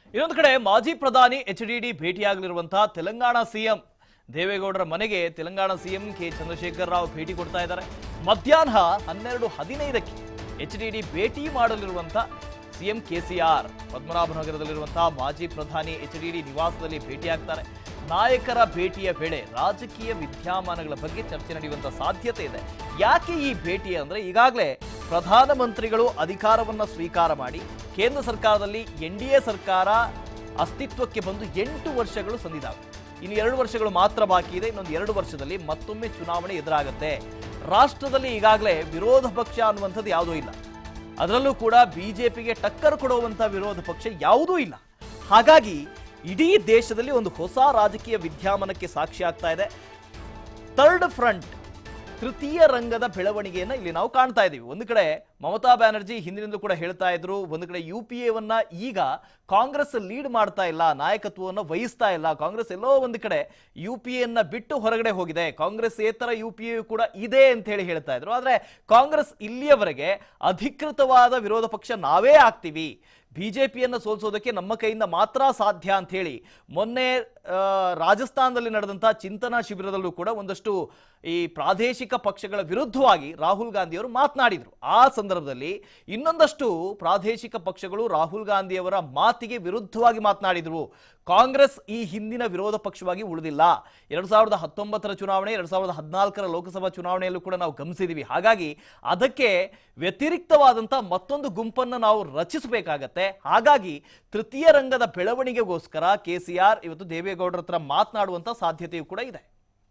ಇನ್ನೊಂದು ಕಡೆ ಮಾಜಿ ಪ್ರಧಾನಿ ಎಚ್ ಡಿ ಡಿ ಭೇಟಿಯಾಗಲಿರುವಂತಹ ತೆಲಂಗಾಣ ಸಿಎಂ ದೇವೇಗೌಡರ ಮನೆಗೆ ತೆಲಂಗಾಣ ಸಿಎಂ ಕೆ ಚಂದ್ರಶೇಖರ್ ರಾವ್ ಭೇಟಿ ಕೊಡ್ತಾ ಇದ್ದಾರೆ ಮಧ್ಯಾಹ್ನ ಹನ್ನೆರಡು ಹದಿನೈದಕ್ಕೆ ಎಚ್ ಡಿ ಡಿ ಭೇಟಿ ಮಾಡಲಿರುವಂತ ಸಿಎಂ ಕೆಸಿಆರ್ ಪದ್ಮನಾಭನಗರದಲ್ಲಿರುವಂತಹ ಮಾಜಿ ಪ್ರಧಾನಿ ಎಚ್ ಡಿ ಡಿ ನಿವಾಸದಲ್ಲಿ ಭೇಟಿಯಾಗ್ತಾರೆ ನಾಯಕರ ಭೇಟಿಯ ವೇಳೆ ರಾಜಕೀಯ ವಿದ್ಯಮಾನಗಳ ಬಗ್ಗೆ ಚರ್ಚೆ ನಡೆಯುವಂತ ಸಾಧ್ಯತೆ ಇದೆ ಯಾಕೆ ಈ ಭೇಟಿ ಅಂದ್ರೆ ಈಗಾಗಲೇ ಪ್ರಧಾನಮಂತ್ರಿಗಳು ಅಧಿಕಾರವನ್ನ ಸ್ವೀಕಾರ ಮಾಡಿ ಕೇಂದ್ರ ಸರ್ಕಾರದಲ್ಲಿ ಎನ್ ಡಿ ಎ ಸರ್ಕಾರ ಅಸ್ತಿತ್ವಕ್ಕೆ ಬಂದು ಎಂಟು ವರ್ಷಗಳು ಸಂದಿದ್ದಾವೆ ಇನ್ನು ಎರಡು ವರ್ಷಗಳು ಮಾತ್ರ ಬಾಕಿ ಇದೆ ಇನ್ನೊಂದು ಎರಡು ವರ್ಷದಲ್ಲಿ ಮತ್ತೊಮ್ಮೆ ಚುನಾವಣೆ ಎದುರಾಗುತ್ತೆ ರಾಷ್ಟ್ರದಲ್ಲಿ ಈಗಾಗಲೇ ವಿರೋಧ ಪಕ್ಷ ಅನ್ನುವಂಥದ್ದು ಯಾವುದೂ ಇಲ್ಲ ಅದರಲ್ಲೂ ಕೂಡ ಬಿಜೆಪಿಗೆ ಟಕ್ಕರ್ ಕೊಡುವಂಥ ವಿರೋಧ ಪಕ್ಷ ಯಾವುದೂ ಇಲ್ಲ ಹಾಗಾಗಿ ಇಡೀ ದೇಶದಲ್ಲಿ ಒಂದು ಹೊಸ ರಾಜಕೀಯ ವಿದ್ಯಮಾನಕ್ಕೆ ಸಾಕ್ಷಿ ಆಗ್ತಾ ಇದೆ ಥರ್ಡ್ ಫ್ರಂಟ್ ತೃತೀಯ ರಂಗದ ಬೆಳವಣಿಗೆಯನ್ನ ಇಲ್ಲಿ ನಾವು ಕಾಣ್ತಾ ಇದ್ದೀವಿ ಒಂದು ಕಡೆ ಮಮತಾ ಬ್ಯಾನರ್ಜಿ ಹಿಂದಿನಿಂದಲೂ ಕೂಡ ಹೇಳ್ತಾ ಇದ್ರು ಒಂದು ಕಡೆ ಯು ಪಿ ಎವನ್ನ ಈಗ ಕಾಂಗ್ರೆಸ್ ಲೀಡ್ ಮಾಡ್ತಾ ಇಲ್ಲ ನಾಯಕತ್ವವನ್ನು ವಹಿಸ್ತಾ ಇಲ್ಲ ಕಾಂಗ್ರೆಸ್ ಎಲ್ಲೋ ಒಂದು ಕಡೆ ಯು ಪಿ ಎನ್ನ ಬಿಟ್ಟು ಹೊರಗಡೆ ಹೋಗಿದೆ ಕಾಂಗ್ರೆಸ್ ಏತರ ಯು ಪಿ ಎ ಕೂಡ ಇದೆ ಅಂತ ಹೇಳಿ ಹೇಳ್ತಾ ಇದ್ರು ಆದ್ರೆ ಕಾಂಗ್ರೆಸ್ ಇಲ್ಲಿಯವರೆಗೆ ಅಧಿಕೃತವಾದ ವಿರೋಧ ಪಕ್ಷ ನಾವೇ ಆಗ್ತೀವಿ ಬಿಜೆಪಿಯನ್ನು ಸೋಲಿಸೋದಕ್ಕೆ ನಮ್ಮ ಕೈಯಿಂದ ಮಾತ್ರ ಸಾಧ್ಯ ಅಂತ ಹೇಳಿ ಮೊನ್ನೆ ಆ, ರಾಜಸ್ಥಾನದಲ್ಲಿ ನಡೆದಂಥ ಚಿಂತನಾ ಶಿಬಿರದಲ್ಲೂ ಕೂಡ ಒಂದಷ್ಟು ಈ ಪ್ರಾದೇಶಿಕ ಪಕ್ಷಗಳ ವಿರುದ್ಧವಾಗಿ ರಾಹುಲ್ ಗಾಂಧಿಯವರು ಮಾತನಾಡಿದರು ಆ ಸಂದರ್ಭದಲ್ಲಿ ಇನ್ನೊಂದಷ್ಟು ಪ್ರಾದೇಶಿಕ ಪಕ್ಷಗಳು ರಾಹುಲ್ ಗಾಂಧಿಯವರ ಮಾತಿಗೆ ವಿರುದ್ಧವಾಗಿ ಮಾತನಾಡಿದರು ಕಾಂಗ್ರೆಸ್ ಈ ಹಿಂದಿನ ವಿರೋಧ ಪಕ್ಷವಾಗಿ ಉಳಿದಿಲ್ಲ ಎರಡ್ ಸಾವಿರದ ಹತ್ತೊಂಬತ್ತರ ಚುನಾವಣೆ ಎರಡ್ ಸಾವಿರದ ಹದಿನಾಲ್ಕರ ಲೋಕಸಭಾ ಚುನಾವಣೆಯಲ್ಲೂ ಕೂಡ ನಾವು ಗಮನಿಸಿದೀವಿ ಹಾಗಾಗಿ ಅದಕ್ಕೆ ವ್ಯತಿರಿಕ್ತವಾದಂಥ ಮತ್ತೊಂದು ಗುಂಪನ್ನು ನಾವು ರಚಿಸಬೇಕಾಗತ್ತೆ ಹಾಗಾಗಿ ತೃತೀಯ ರಂಗದ ಬೆಳವಣಿಗೆಗೋಸ್ಕರ ಕೆ ಸಿ ಆರ್ ಇವತ್ತು ದೇವೇಗೌಡರ ಹತ್ರ ಮಾತನಾಡುವಂಥ ಸಾಧ್ಯತೆಯೂ ಕೂಡ ಇದೆ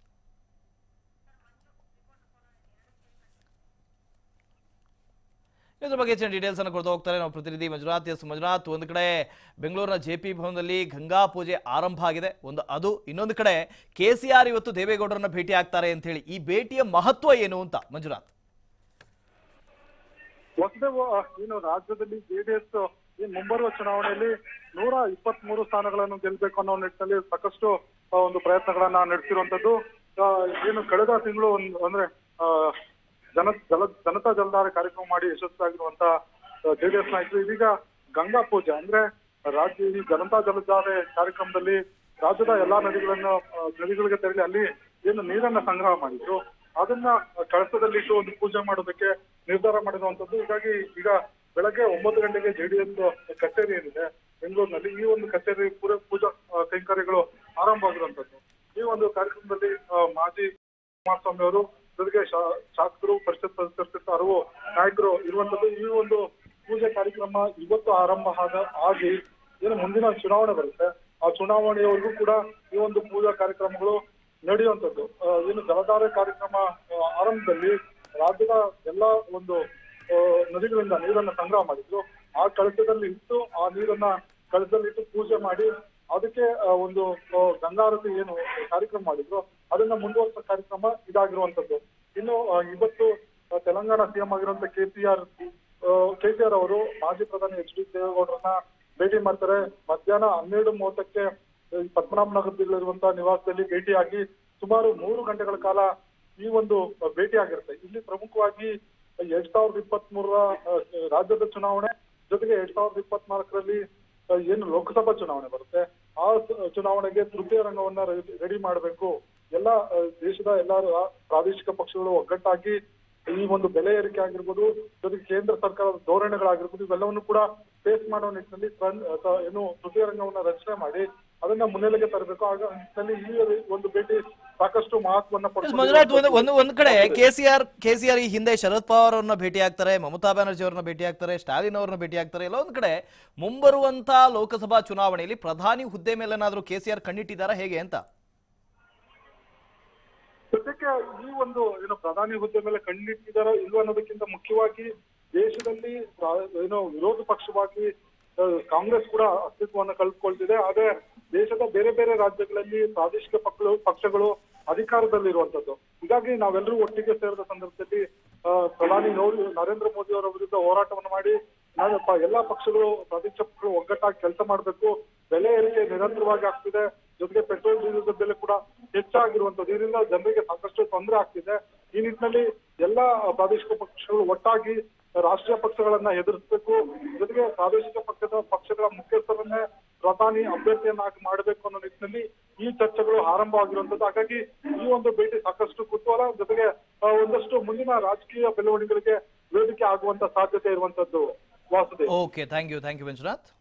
ಇದ್ರ ಬಗ್ಗೆ ಹೆಚ್ಚಿನ ಡೀಟೇಲ್ಸ್ ಅನ್ನು ಕೊಡ್ತಾ ಹೋಗ್ತಾರೆ ನಾವು ಪ್ರತಿನಿಧಿ ಮಂಜುನಾಥ್ ಎಸ್ ಮಂಜುನಾಥ್ ಒಂದು ಕಡೆ ಬೆಂಗಳೂರಿನ ಜೆ ಪಿ ಭವನದಲ್ಲಿ ಗಂಗಾ ಪೂಜೆ ಆರಂಭ ಆಗಿದೆ ಒಂದು ಅದು ಇನ್ನೊಂದು ಕಡೆ ಕೆ ಸಿ ಆರ್ ಇವತ್ತು ದೇವೇಗೌಡರನ್ನ ಭೇಟಿ ಆಗ್ತಾರೆ ಅಂತ ಹೇಳಿ ಈ ಭೇಟಿಯ ಮಹತ್ವ ಏನು ಅಂತ ಮಂಜುನಾಥ್ ವಸುದೇವ ಏನು ರಾಜ್ಯದಲ್ಲಿ ಜೆಡಿಎಸ್ ಈ ಮುಂಬರುವ ಚುನಾವಣೆಯಲ್ಲಿ ನೂರ ಇಪ್ಪತ್ತ್ ಮೂರು ಸ್ಥಾನಗಳನ್ನು ಗೆಲ್ಲಬೇಕು ಅನ್ನೋ ನಿಟ್ಟಿನಲ್ಲಿ ಸಾಕಷ್ಟು ಆ, ಒಂದು ಪ್ರಯತ್ನಗಳನ್ನ ನಡೆಸಿರುವಂತದ್ದು ಆ, ಏನು ಕಳೆದ ತಿಂಗಳು ಒಂದು ಅಂದ್ರೆ ಆ, ಜನ ಜಲ ಜನತಾ ಜಲಧಾರೆ ಕಾರ್ಯಕ್ರಮ ಮಾಡಿ ಯಶಸ್ವಿಯಾಗಿರುವಂತ ಜೆಡಿಎಸ್ ನಾಯಕರು ಇದೀಗ ಗಂಗಾ ಪೂಜೆ ಅಂದ್ರೆ ರಾಜ್ಯ ಈ ಜನತಾ ಜಲಧಾರೆ ಕಾರ್ಯಕ್ರಮದಲ್ಲಿ ರಾಜ್ಯದ ಎಲ್ಲಾ ನದಿಗಳನ್ನು ಆ, ನದಿಗಳಿಗೆ ತೆರಳಿ ಅಲ್ಲಿ ಏನು ನೀರನ್ನ ಸಂಗ್ರಹ ಮಾಡಿದ್ರು ಅದನ್ನ ಕಳಸದಲ್ಲಿಟ್ಟು ಒಂದು ಪೂಜೆ ಮಾಡೋದಕ್ಕೆ ನಿರ್ಧಾರ ಮಾಡಿರುವಂತದ್ದು ಹೀಗಾಗಿ ಈಗ ಬೆಳಗ್ಗೆ ಒಂಬತ್ತು ಗಂಟೆಗೆ ಜೆಡಿಎಸ್ ಕಚೇರಿ ಏನಿದೆ ಬೆಂಗಳೂರಿನಲ್ಲಿ ಈ ಒಂದು ಕಚೇರಿ ಪೂರ ಪೂಜಾ ಆ, ಕೈಂಕರ್ಯಗಳು ಆರಂಭವಾಗಿರುವಂತದ್ದು ಈ ಒಂದು ಕಾರ್ಯಕ್ರಮದಲ್ಲಿ ಆ, ಮಾಜಿ ಕುಮಾರಸ್ವಾಮಿ ಅವರು ಜೊತೆಗೆ ಶಾ- ಶಾಸಕರು ಪರಿಷತ್ ಸದಸ್ಯರು ಹಲವು ನಾಯಕರು ಇರುವಂತದ್ದು ಈ ಒಂದು ಪೂಜೆ ಕಾರ್ಯಕ್ರಮ ಇವತ್ತು ಆರಂಭ ಆದ ಆಗಿ ಏನು ಮುಂದಿನ ಚುನಾವಣೆ ಬರುತ್ತೆ ಆ ಚುನಾವಣೆಯವರೆಗೂ ಕೂಡ ಈ ಒಂದು ಪೂಜಾ ಕಾರ್ಯಕ್ರಮಗಳು ನಡೆಯುವಂತದ್ದು ಆ, ಏನು ಜಲಧಾರೆ ಕಾರ್ಯಕ್ರಮ ಆ, ಆರಂಭದಲ್ಲಿ ರಾಜ್ಯದ ಎಲ್ಲಾ ಒಂದು ಆ, ನದಿಗಳಿಂದ ನೀರನ್ನ ಸಂಗ್ರಹ ಮಾಡಿದ್ರು ಆ ಕಳಸದಲ್ಲಿ ಇಟ್ಟು ಆ ನೀರನ್ನ ಕಳಸದಲ್ಲಿಟ್ಟು ಪೂಜೆ ಮಾಡಿ ಅದಕ್ಕೆ ಆ, ಒಂದು ಆ, ಗಂಗಾರತಿ ಏನು ಕಾರ್ಯಕ್ರಮ ಮಾಡಿದ್ರು ಅದನ್ನ ಮುಂದುವರಿಸೋ ಕಾರ್ಯಕ್ರಮ ಇದಾಗಿರುವಂತದ್ದು ಇನ್ನು ಆ, ಇವತ್ತು ಆ, ತೆಲಂಗಾಣ ಸಿಎಂ ಆಗಿರುವಂತ K C R K C R ಅವರು ಮಾಜಿ ಪ್ರಧಾನಿ ಎಚ್ ಡಿ ದೇವೇಗೌಡರನ್ನ ಭೇಟಿ ಮಾಡ್ತಾರೆ ಮಧ್ಯಾಹ್ನ ಹನ್ನೆರಡು ಮೂವತ್ತಕ್ಕೆ ಈ ಪದ್ಮನಾಭನಗರದಲ್ಲಿರುವಂತಹ ನಿವಾಸದಲ್ಲಿ ಭೇಟಿಯಾಗಿ ಸುಮಾರು ಮೂರು ಗಂಟೆಗಳ ಕಾಲ ಈ ಒಂದು ಭೇಟಿ ಆಗಿರುತ್ತೆ ಇಲ್ಲಿ ಪ್ರಮುಖವಾಗಿ ಎರಡ್ ಸಾವಿರದ ಇಪ್ಪತ್ತ್ ಮೂರರ ರಾಜ್ಯದ ಚುನಾವಣೆ ಜೊತೆಗೆ ಎರಡ್ ಸಾವಿರದ ಇಪ್ಪತ್ನಾಲ್ಕರಲ್ಲಿ ಏನು ಲೋಕಸಭಾ ಚುನಾವಣೆ ಬರುತ್ತೆ ಆ ಚು- ಚುನಾವಣೆಗೆ ತೃತೀಯ ರಂಗವನ್ನ ರೆಡಿ ಮಾಡಬೇಕು ಎಲ್ಲ ಆ, ದೇಶದ ಎಲ್ಲ ರಾ- ಪ್ರಾದೇಶಿಕ ಪಕ್ಷಗಳು ಒಗ್ಗಟ್ಟಾಗಿ ಈ ಒಂದು ಬೆಲೆ ಏರಿಕೆ ಆಗಿರ್ಬೋದು ಜೊತೆಗೆ ಕೇಂದ್ರ ಸರ್ಕಾರದ ಧೋರಣೆಗಳಾಗಿರ್ಬೋದು ಇವೆಲ್ಲವನ್ನು ಕೂಡ ಫೇಸ್ ಮಾಡೋ ನಿಟ್ಟಿನಲ್ಲಿ ಟ್ರನ್- ಅಥವಾ ಏನು ತೃತೀಯ ರಂಗವನ್ನ ರಚನೆ ಮಾಡಿ ಅದನ್ನ ಮುನ್ನೆಲೆಗೆ ತರಬೇಕು ಆಗ ನಿಟ್ಟಿನಲ್ಲಿ ಈ ಒಂದು ಭೇಟಿ ಸಾಕಷ್ಟು ಮಹತ್ವನ್ನ ಮಂಜುನಾಥ್ ಒಂದು ಒಂದು ಒಂದು ಕಡೆ ಪಡ್ಕೊಂಡಿದೆ. K C R K C R ಈ ಹಿಂದೆ ಶರದ್ ಪವಾರ್ ಅವ್ರನ್ನ ಭೇಟಿ ಆಗ್ತಾರೆ ಮಮತಾ ಬ್ಯಾನರ್ಜಿ ಅವ್ರನ್ನ ಭೇಟಿ ಆಗ್ತಾರೆ ಸ್ಟಾಲಿನ್ ಅವ್ರನ್ನ ಭೇಟಿ ಆಗ್ತಾರೆ ಎಲ್ಲ ಒಂದು ಕಡೆ ಮುಂಬರುವಂತ ಲೋಕಸಭಾ ಚುನಾವಣೆಯಲ್ಲಿ ಪ್ರಧಾನಿ ಹುದ್ದೆ ಮೇಲೇನಾದ್ರೂ ಕೆ ಸಿ ಆರ್ ಕಣ್ಣಿಟ್ಟಿದ್ದಾರಾ ಹೇಗೆ ಅಂತ ಸದ್ಯಕ್ಕೆ ಈ ಒಂದು ಏನು ಪ್ರಧಾನಿ ಹುದ್ದೆ ಮೇಲೆ ಕಣ್ಣಿಟ್ಟಿದಾರೋ ಇಲ್ವೋ ಅನ್ನೋದಕ್ಕಿಂತ ಮುಖ್ಯವಾಗಿ ದೇಶದಲ್ಲಿ ಪ್ರಾ- ಏನು ವಿರೋಧ ಪಕ್ಷವಾಗಿ ಆ, ಕಾಂಗ್ರೆಸ್ ಕೂಡ ಅಸ್ತಿತ್ವವನ್ನು ಕಳೆದುಕೊಳ್ತಿದೆ ಆದ್ರೆ ದೇಶದ ಬೇರೆ ಬೇರೆ ರಾಜ್ಯಗಳಲ್ಲಿ ಪ್ರಾದೇಶಿಕ ಪಕ್ಷಗಳು ಪಕ್ಷಗಳು ಅಧಿಕಾರದಲ್ಲಿರುವಂತದ್ದು ಹೀಗಾಗಿ ನಾವೆಲ್ಲರೂ ಒಟ್ಟಿಗೆ ಸೇರಿದ ಸಂದರ್ಭದಲ್ಲಿ ಆ, ಪ್ರಧಾನಿ ನೋ- ನರೇಂದ್ರ ಮೋದಿ ಅವರ ವಿರುದ್ಧ ಹೋರಾಟವನ್ನು ಮಾಡಿ ನಾನು ಪ- ಎಲ್ಲಾ ಪಕ್ಷಗಳು ಪ್ರಾದೇಶಿಕ ಪಕ್ಷಗಳು ಒಗ್ಗಟ್ಟಾಗಿ ಕೆಲಸ ಮಾಡಬೇಕು ಬೆಲೆ ಏರಿಕೆ ನಿರಂತರವಾಗಿ ಆಗ್ತಿದೆ ಜೊತೆಗೆ ಪೆಟ್ರೋಲ್ ಡೀಸೆಲ್ ಬೆಲೆ ಕೂಡ ಹೆಚ್ಚಾಗಿರುವಂತದ್ದು ಇದರಿಂದ ಜನರಿಗೆ ಸಾಕಷ್ಟು ತೊಂದರೆ ಆಗ್ತಿದೆ ಈ ನಿಟ್ಟಿನಲ್ಲಿ ಎಲ್ಲಾ ಪ್ರಾದೇಶಿಕ ಪಕ್ಷಗಳು ಒಟ್ಟಾಗಿ ರಾಷ್ಟ್ರೀಯ ಪಕ್ಷಗಳನ್ನ ಎದುರಿಸಬೇಕು ಜೊತೆಗೆ ಪ್ರಾದೇಶಿಕ ಪಕ್ಷದ ಪಕ್ಷಗಳ ಮುಖ್ಯಸ್ಥರನ್ನೇ ಪ್ರಧಾನಿ ಅಭ್ಯರ್ಥಿಯನ್ನಾಗಿ ಮಾಡಬೇಕು ಅನ್ನೋ ನಿಟ್ಟಿನಲ್ಲಿ ಈ ಚರ್ಚೆಗಳು ಆರಂಭ ಆಗಿರುವಂತದ್ದು ಹಾಗಾಗಿ ಈ ಒಂದು ಭೇಟಿ ಸಾಕಷ್ಟು ಕುತೂಹಲ ಜೊತೆಗೆ ಆ, ಒಂದಷ್ಟು ಮುಂದಿನ ರಾಜಕೀಯ ಬೆಳವಣಿಗೆಗಳಿಗೆ ವೇದಿಕೆ ಆಗುವಂತ ಸಾಧ್ಯತೆ ಇರುವಂತದ್ದು Vasudev okay thank you thank you Manjunath